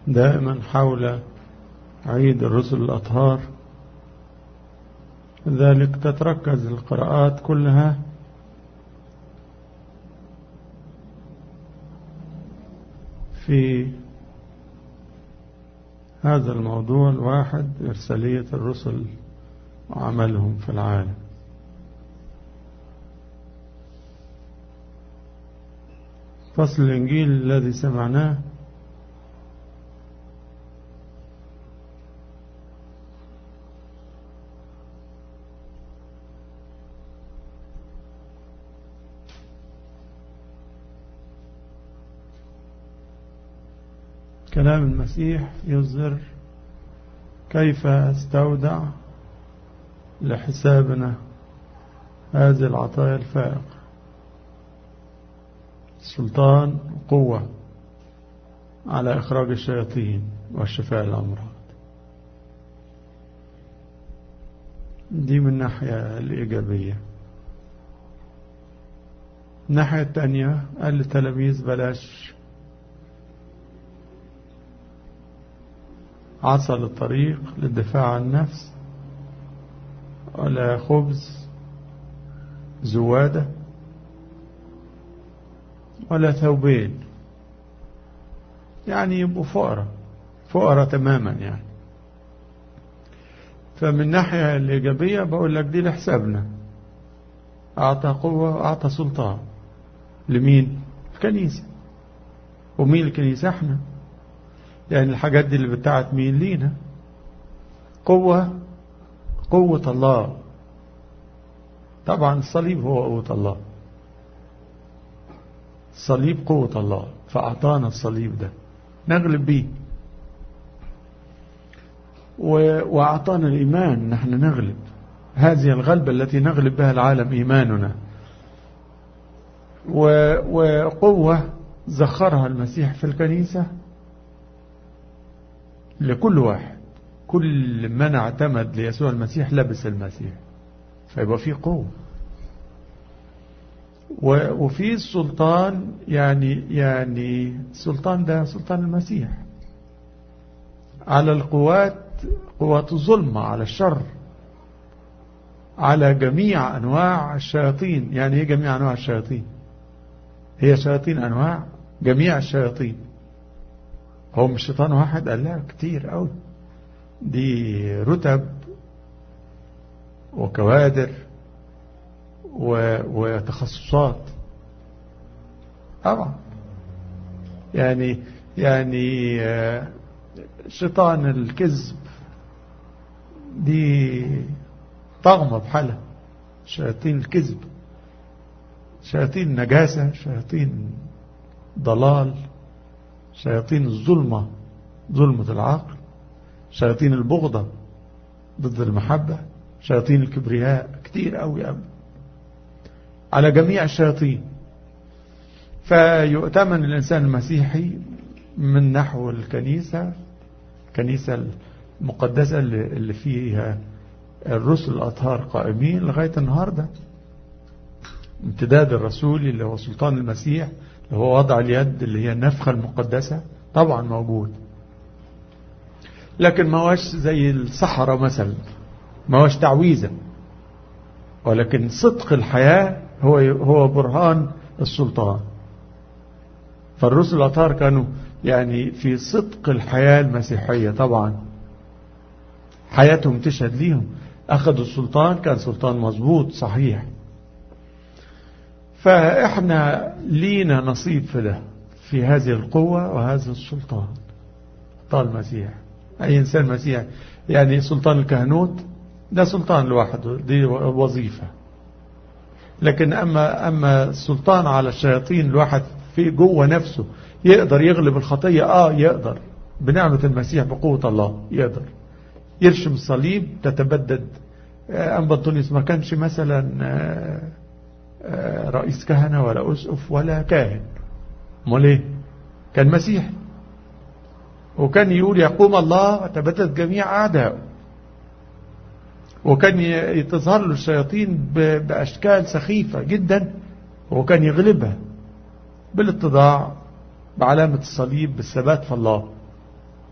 دائما حول عيد الرسل الأطهار ذلك تتركز القراءات كلها في هذا الموضوع الواحد إرسالية الرسل وعملهم في العالم فصل الإنجيل الذي سمعناه كلام المسيح يظهر كيف استودع لحسابنا هذه العطايا الفائقة سلطان قوة على إخراج الشياطين وشفاء الأمراض دي من الناحية الإيجابية الناحية الثانية قال للتلاميذ بلاش عصى للطريق للدفاع عن النفس ولا خبز زوادة ولا ثوبين يعني يبقوا فقراء فقراء تماما يعني فمن الناحية الإيجابية بقول لك دي لحسابنا أعطى قوة وأعطى سلطان لمين؟ الكنيسة ومين الكنيسة احنا يعني الحاجات دي اللي بتاعت مين لينا قوة قوة الله طبعا الصليب هو قوة الله الصليب قوة الله فأعطانا الصليب ده نغلب به وأعطانا الإيمان نحن نغلب هذه الغلبة التي نغلب بها العالم إيماننا وقوة زخرها المسيح في الكنيسة لكل واحد كل من اعتمد ليسوع المسيح لبس المسيح فيبقى فيه قوة وفي السلطان يعني يعني السلطان ده سلطان المسيح على القوات قوات الظلمة على الشر على جميع أنواع الشياطين يعني ايه جميع أنواع الشياطين هي شياطين أنواع جميع الشياطين هو مش شيطان واحد قال لا كتير قوي دي رتب وكوادر وتخصصات طبعا يعني يعني شيطان الكذب دي طغمة بحالها شياطين الكذب شياطين النجاسة شياطين ضلال شياطين الظلمة ظلمة العقل شياطين البغضة ضد المحبة شياطين الكبرياء كتير قوي قوي على جميع الشياطين فيؤتمن الإنسان المسيحي من نحو الكنيسة الكنيسة المقدسة اللي فيها الرسل الأطهار قائمين لغاية النهاردة امتداد الرسولي اللي هو سلطان المسيح اللي هو وضع اليد اللي هي النفخة المقدسة طبعا موجود لكن ما هوش زي الصحراء مثلا ما هوش تعويذة ولكن صدق الحياة هو هو برهان السلطان فالرسل الأطهار كانوا يعني في صدق الحياة المسيحية طبعا حياتهم تشهد ليهم أخذوا السلطان كان سلطان مظبوط صحيح فإحنا لينا نصيب في ده في هذه القوة وهذا السلطان طال المسيح أي إنسان مسيح يعني سلطان الكهنوت ده سلطان لوحده دي وظيفة لكن أما أما السلطان على الشياطين الواحد في جوه نفسه يقدر يغلب الخطية آه يقدر بنعمة المسيح بقوة الله يقدر يرشم الصليب تتبدد أنبا أنطونيوس ما كانش مثلا رئيس كهنة ولا أسقف ولا كاهن امال ايه كان مسيحي وكان يقول يقوم الله وتبدد جميع أعدائه وكان تظهر له الشياطين بأشكال سخيفة جدا وكان يغلبها بالاتضاع بعلامة الصليب بالثبات في الله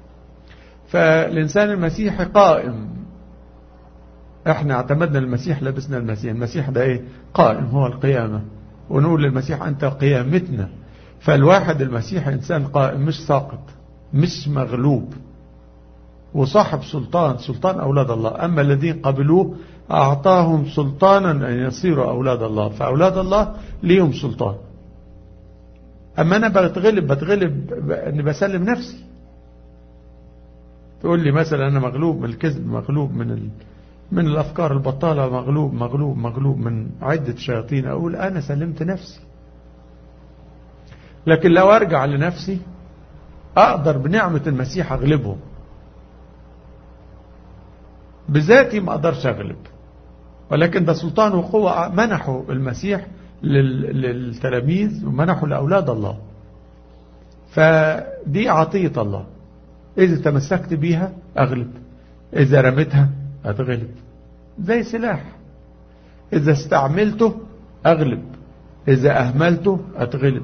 فالإنسان المسيحي قائم احنا اعتمدنا المسيح لبسنا المسيح المسيح ده ايه قائم هو القيامة ونقول للمسيح انت قيامتنا فالواحد المسيحي انسان قائم مش ساقط مش مغلوب وصاحب سلطان سلطان أولاد الله أما الذين قبلوه أعطاهم سلطانا أن يصيروا أولاد الله فأولاد الله ليهم سلطان أما أنا بتغلب بتغلب أني بسلم نفسي تقول لي مثلا أنا مغلوب من الكذب مغلوب من ال... من الأفكار البطالة مغلوب مغلوب مغلوب من عدة شياطين أقول أنا سلمت نفسي لكن لو أرجع لنفسي أقدر بنعمة المسيح أغلبهم بذاتي ما أقدرش أغلب ولكن ده سلطان وقوة منحه المسيح للتلاميذ ومنحه لأولاد الله فدي عطية الله إذا تمسكت بيها أغلب إذا رميتها أتغلب زي سلاح إذا استعملته أغلب إذا أهملته أتغلب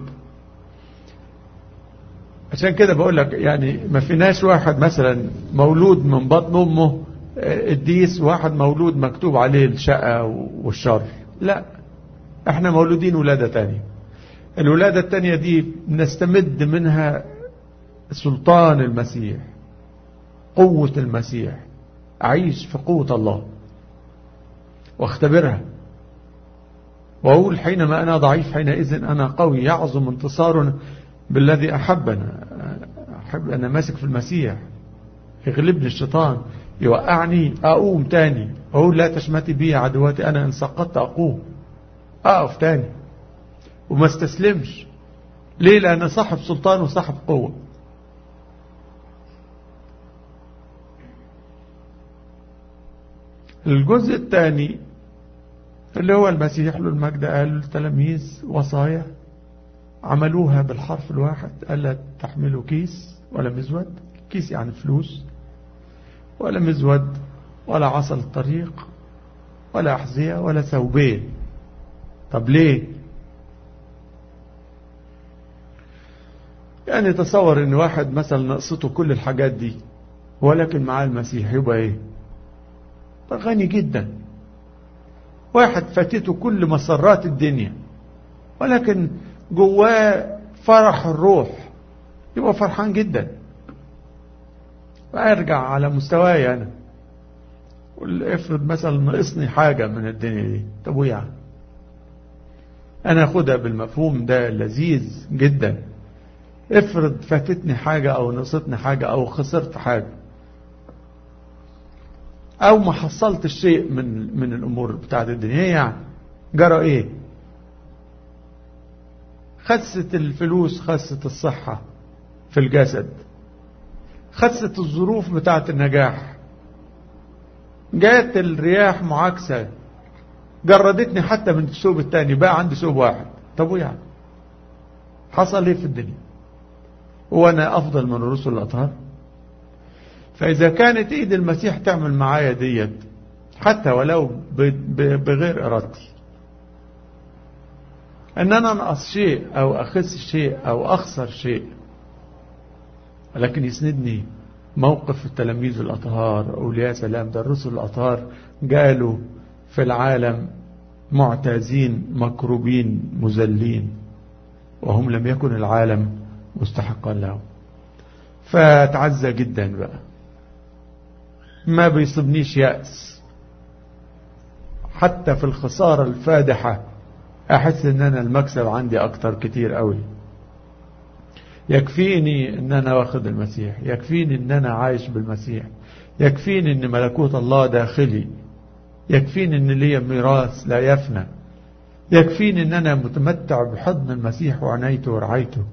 عشان كده بقول لك يعني ما فيناش واحد مثلا مولود من بطن أمه الديس واحد مولود مكتوب عليه الشقة والشر لا احنا مولودين ولادة تانية الولادة التانية دي نستمد منها سلطان المسيح قوة المسيح أعيش في قوة الله واختبرها وأقول حينما أنا ضعيف حينئذ أنا قوي يعظم انتصار بالذي أحبنا أحب أنا ماسك في المسيح يغلبني الشيطان يوقعني أقوم تاني أقول لا تشمتي بي عدواتي أنا إن سقطت أقوم أقف تاني وما استسلمش ليه لأن صاحب سلطان وصاحب قوة الجزء الثاني اللي هو المسيح له المجد قال للتلاميذ وصايا عملوها بالحرف الواحد ألا تحملوا كيس ولا مزود كيس يعني فلوس ولا مزود ولا عصا الطريق ولا أحذية ولا ثوبين طب ليه يعني تصور ان واحد مثلا نقصته كل الحاجات دي ولكن معاه المسيح يبقى ايه غني جدا واحد فاتته كل مسرات الدنيا ولكن جواه فرح الروح يبقى فرحان جدا وارجع على مستواي انا افرض مثلا ناقصني حاجة من الدنيا دي طب ويا يعني انا اخدها بالمفهوم ده لذيذ جدا افرض فاتتني حاجة او نقصتني حاجة او خسرت حاجة او ما حصلت الشيء من من الامور بتاعت الدنيا يعني جرى ايه خست الفلوس خست الصحة في الجسد خست الظروف بتاعت النجاح جات الرياح معاكسة جردتني حتى من الثوب التاني بقى عندي ثوب واحد طب يعني حصل ايه في الدنيا وانا افضل من الرسل الاطهار فاذا كانت ايد المسيح تعمل معايا ديت حتى ولو بغير ارادتي ان انا انقص شيء او اخس شيء او اخسر شيء لكن يسندني موقف التلاميذ الأطهار أولياء سلام ده الرسل الأطهار قالوا في العالم معتازين مكروبين مذلين وهم لم يكن العالم مستحقا لهم فتعزى جدا بقى ما بيصبنيش يأس حتى في الخسارة الفادحة أحس أن أنا المكسب عندي أكتر كتير قوي يكفيني ان انا واخد المسيح يكفيني ان انا عايش بالمسيح يكفيني ان ملكوت الله داخلي يكفيني ان لي ميراث لا يفنى يكفيني ان انا متمتع بحضن المسيح وعنايته ورعايته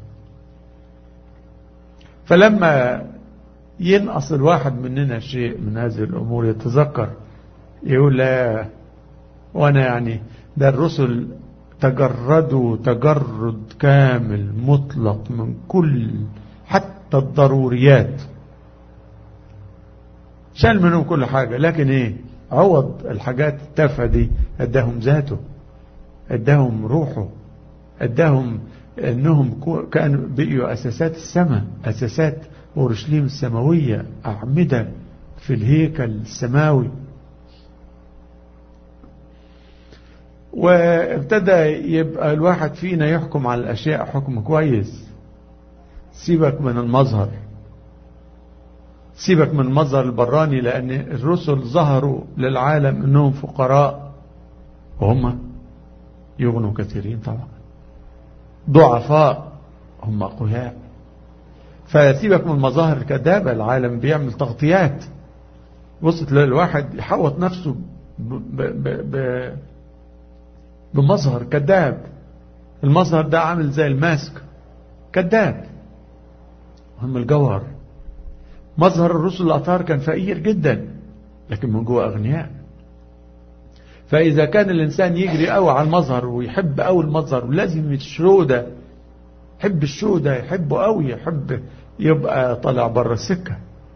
فلما ينقص الواحد مننا شيء من هذه الامور يتذكر يقول لا وانا يعني ده الرسل تجردوا تجرد كامل مطلق من كل حتى الضروريات شال منهم كل حاجة لكن ايه عوض الحاجات التافهة دي اداهم ذاته اداهم روحه اداهم انهم كانوا بقيوا اساسات السماء اساسات أورشليم السماوية أعمدة في الهيكل السماوي وابتدى يبقى الواحد فينا يحكم على الأشياء حكم كويس سيبك من المظهر سيبك من المظهر البراني لأن الرسل ظهروا للعالم أنهم فقراء وهم يغنوا كثيرين طبعا ضعفاء هم أقوياء فسيبك من المظاهر الكذابة العالم بيعمل تغطيات بص تلاقي الواحد يحوط نفسه ب ب ب بمظهر كذاب المظهر ده عامل زي الماسك كذاب هم الجوهر مظهر الرسل الأطهار كان فقير جدا لكن من جوه أغنياء فإذا كان الإنسان يجري قوي على المظهر ويحب قوي المظهر ولازم الشو ده يحب الشو ده يحبه قوي يحب يبقى طالع بره السكة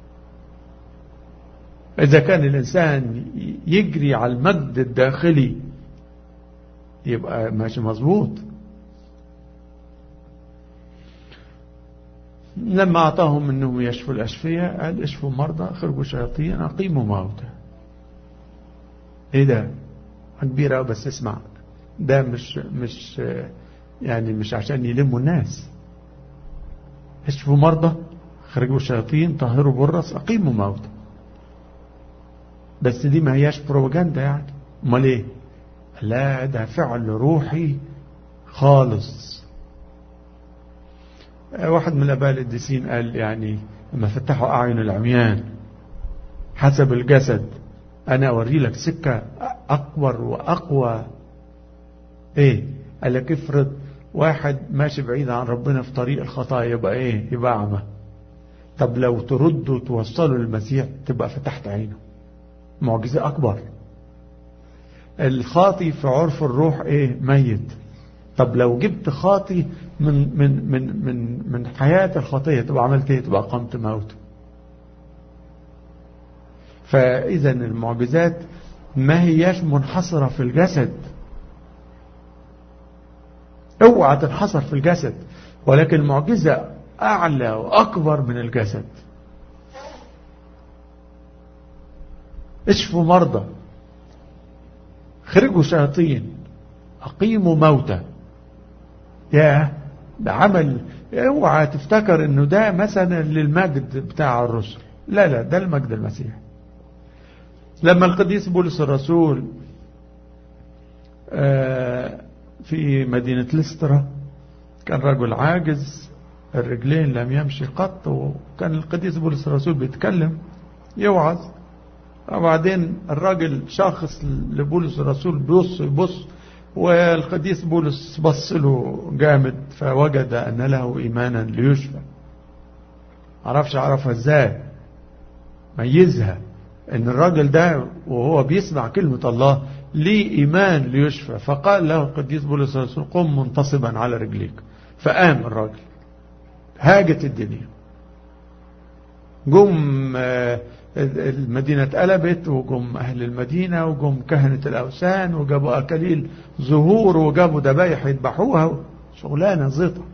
إذا كان الإنسان يجري على المجد الداخلي يبقى ماشي مظبوط لما أعطاهم أنهم يشفوا الأشفية قال اشفوا مرضى اخرجوا شياطين أقيموا موتى إيه ده كبيرة بس اسمع ده مش مش يعني مش عشان يلموا الناس اشفوا مرضى خرجوا الشياطين طهروا برص أقيموا موتى بس دي ما هياش بروباجندا يعني امال ايه لا ده فعل روحي خالص واحد من الاباء القديسين قال يعني لما فتحوا اعين العميان حسب الجسد انا اوري لك سكه اكبر واقوى ايه قال لك افرض واحد ماشي بعيد عن ربنا في طريق الخطايا يبقى ايه يبقى اعمى طب لو تردوا توصلوا للمسيح تبقى فتحت عينه معجزة أكبر الخاطي في عرف الروح إيه ميت طب لو جبت خاطي من من من من من حياة الخطية تبقى عملت إيه تبقى قمت موت فإذا المعجزات ما هياش منحصرة في الجسد اوعى تنحصر في الجسد ولكن المعجزة أعلى وأكبر من الجسد اشفوا مرضى خرجوا شياطين أقيموا موتى يا ده عمل اوعى تفتكر انه ده مثلا للمجد بتاع الرسل لا لا ده المجد المسيح لما القديس بولس الرسول في مدينة لسترا كان رجل عاجز الرجلين لم يمشي قط وكان القديس بولس الرسول بيتكلم يوعظ وبعدين الراجل شاخص لبولس الرسول بيبص يبص والقديس بولس بص له جامد فوجد أن له إيمانا ليشفى عرفش عرفها ازاي ميزها ان الراجل ده وهو بيسمع كلمة الله ليه إيمان ليشفى فقال له القديس بولس الرسول قم منتصبا على رجليك فقام الراجل هاجت الدنيا جم المدينة اتقلبت وجم أهل المدينة وجم كهنة الأوثان وجابوا أكاليل زهور وجابوا ذبايح يذبحوها شغلانة زيطة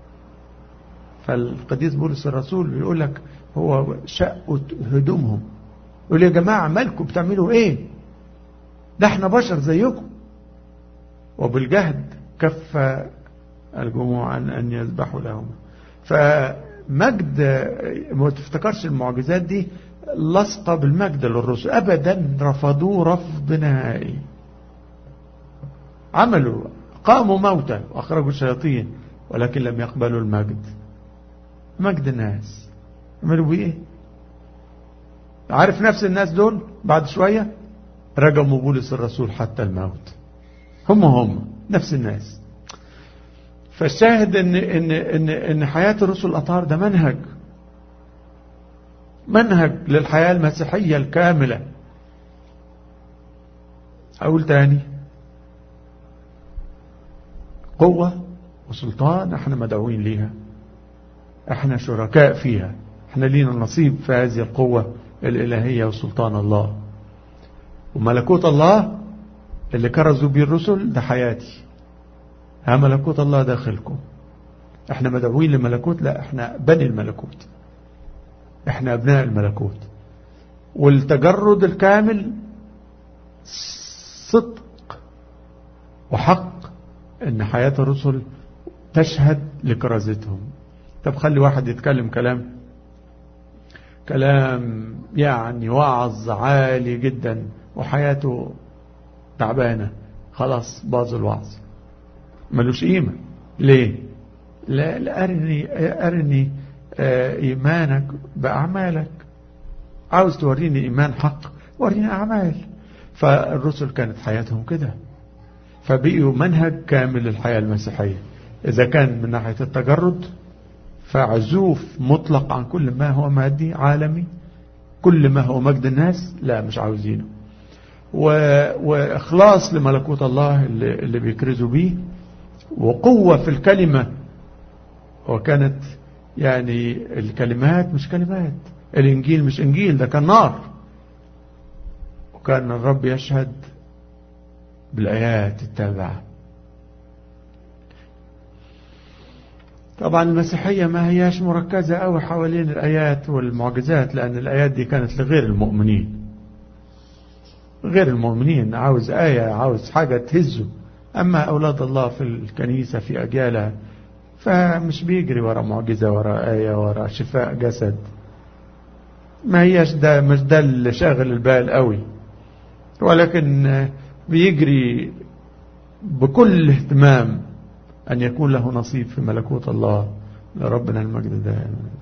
فالقديس بولس الرسول بيقول لك هو شقوا هدومهم يقول يا جماعة مالكم بتعملوا ايه ده احنا بشر زيكم وبالجهد كف الجموع عن أن يذبحوا لهم فمجد ما تفتكرش المعجزات دي لصقة بالمجد للرسل أبدا رفضوه رفض نهائي عملوا قاموا موتى وأخرجوا الشياطين ولكن لم يقبلوا المجد مجد الناس عملوا بيه عارف نفس الناس دول بعد شوية رجموا بولس الرسول حتى الموت هم هم نفس الناس فالشاهد ان ان ان ان حياه الرسل الاطهار ده منهج منهج للحياه المسيحيه الكامله اقول تاني قوه وسلطان احنا مدعوين ليها احنا شركاء فيها احنا لينا نصيب في هذه القوه الالهيه وسلطان الله وملكوت الله اللي كرزوا بيه الرسل ده حياتي ها ملكوت الله داخلكم احنا مدعوين لملكوت لا احنا بني الملكوت احنا ابناء الملكوت والتجرد الكامل صدق وحق ان حياة الرسل تشهد لكرازتهم طب خلي واحد يتكلم كلام كلام يعني وعظ عالي جدا وحياته تعبانة خلاص باظ الوعظ ملوش قيمة ليه لا, لا أرني, أرني إيمانك بأعمالك عاوز توريني إيمان حق وريني أعمال فالرسل كانت حياتهم كده فبقيوا منهج كامل للحياة المسيحية إذا كان من ناحية التجرد فعزوف مطلق عن كل ما هو مادي عالمي كل ما هو مجد الناس لا مش عاوزينه وإخلاص لملكوت الله اللي, اللي بيكرزوا بيه وقوة في الكلمة وكانت يعني الكلمات مش كلمات الإنجيل مش إنجيل ده كان نار وكان الرب يشهد بالآيات التابعة طبعا المسيحية ما هياش مركزة أوي حوالين الآيات والمعجزات لأن الآيات دي كانت لغير المؤمنين غير المؤمنين عاوز آية عاوز حاجة تهزه أما أولاد الله في الكنيسة في أجيالها فمش بيجري ورا معجزة ورا آية ورا شفاء جسد ما هياش ده مش ده اللي شاغل البال قوي ولكن بيجري بكل اهتمام أن يكون له نصيب في ملكوت الله لربنا المجد دائما